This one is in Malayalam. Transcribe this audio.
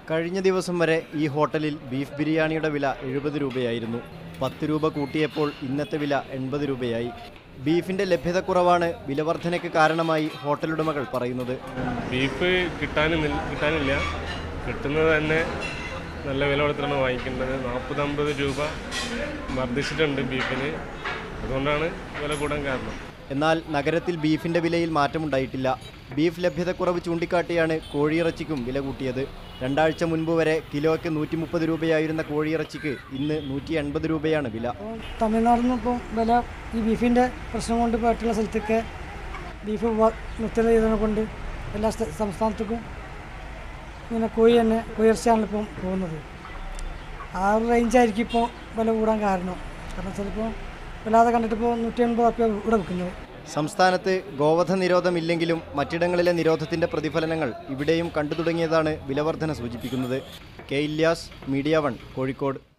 കഴിഞ്ഞ ദിവസം വരെ ഈ ഹോട്ടലിൽ ബീഫ് ബിരിയാണിയുടെ വില എഴുപത് രൂപയായിരുന്നു പത്ത് രൂപ കൂട്ടിയപ്പോൾ ഇന്നത്തെ വില എൺപത് രൂപയായി ബീഫിന്റെ ലഭ്യതക്കുറവാണ് വിലവർധനയ്ക്ക് കാരണമായി ഹോട്ടലുടമകൾ പറയുന്നത് ബീഫ് കിട്ടാനും കിട്ടാനില്ല കിട്ടുന്നത് തന്നെ നല്ല വില കൊടുത്തിട്ടാണ് വാങ്ങിക്കേണ്ടത് നാൽപ്പത് അമ്പത് രൂപ വർദ്ധിച്ചിട്ടുണ്ട് ബീഫിന് അതുകൊണ്ടാണ് വില കൂടാൻ കാരണം എന്നാൽ നഗരത്തിൽ ബീഫിന്റെ വിലയിൽ മാറ്റമുണ്ടായിട്ടില്ല ബീഫ് ലഭ്യതക്കുറവ് ചൂണ്ടിക്കാട്ടിയാണ് കോഴിയിറച്ചിക്കും വില കൂട്ടിയത് രണ്ടാഴ്ച മുൻപ് വരെ കിലോയ്ക്ക് നൂറ്റി മുപ്പത് രൂപയായിരുന്ന കോഴിയിറച്ചിക്ക് ഇന്ന് നൂറ്റി എൺപത് രൂപയാണ് വില അപ്പോൾ തമിഴ്നാട്ടിൽ നിന്ന് ഇപ്പോൾ വില ഈ ബീഫിൻ്റെ പ്രശ്നം കൊണ്ട് ഇപ്പോൾ മറ്റുള്ള സ്ഥലത്തൊക്കെ ബീഫ് വ- നിർത്തൽ ചെയ്തതിനെ കൊണ്ട് എല്ലാ സ്ഥ- സംസ്ഥാനത്തേക്കും ഇങ്ങനെ കോഴി തന്നെ കോഴിയിറച്ചിയാണ് ഇപ്പം പോകുന്നത് ആ ഒരു റേഞ്ചായിരിക്കും ഇപ്പോൾ വില കൂടാൻ കാരണം കാരണം ചിലപ്പോൾ വല്ലാതെ കണ്ടിട്ട് ഇപ്പോൾ നൂറ്റി എൺപത് റുപ്യ ഇവിടെ വിൽക്കുന്നത് സംസ്ഥാനത്ത് ഗോവധ നിരോധമില്ലെങ്കിലും മറ്റിടങ്ങളിലെ നിരോധത്തിന്റെ പ്രതിഫലനങ്ങൾ ഇവിടെയും കണ്ടു തുടങ്ങിയതാണ് വിലവർധന സൂചിപ്പിക്കുന്നത് K Ilyas media one Kozhikode